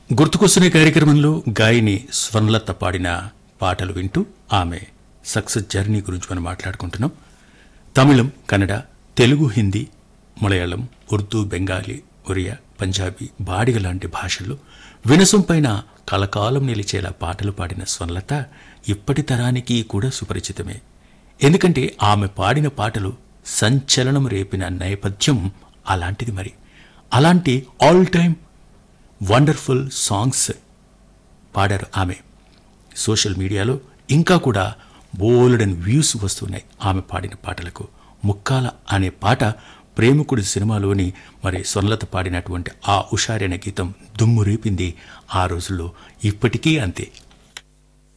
గుర్తుకొస్తున్న కార్యక్రమంలో గాయని స్వర్ణలత పాడిన పాటలు వింటూ ఆమె సక్సెస్ జర్నీ గురించి మనం మాట్లాడుకుంటున్నాం తమిళం కన్నడ తెలుగు హిందీ మలయాళం ఉర్దూ బెంగాలీ ఒరియా పంజాబీ బాడిగ లాంటి భాషల్లో వినసం పైన కలకాలం నిలిచేలా పాటలు పాడిన స్వర్ణలత ఇప్పటి తరానికి కూడా సుపరిచితమే ఎందుకంటే ఆమె పాడిన పాటలు సంచలనం రేపిన నేపథ్యం అలాంటిది మరి అలాంటి ఆల్ టైమ్ వండర్ఫుల్ సాంగ్స్ పాడారు ఆమె సోషల్ మీడియాలో ఇంకా కూడా బోలెడన్ వ్యూస్ వస్తున్నాయి ఆమె పాడిన పాటలకు ముక్కాల అనే పాట ప్రేమికుడి సినిమాలోని మరి స్వర్ణలత పాడినటువంటి ఆ ఉషారి అనే గీతం దుమ్ము రేపింది ఆ రోజుల్లో ఇప్పటికీ అంతే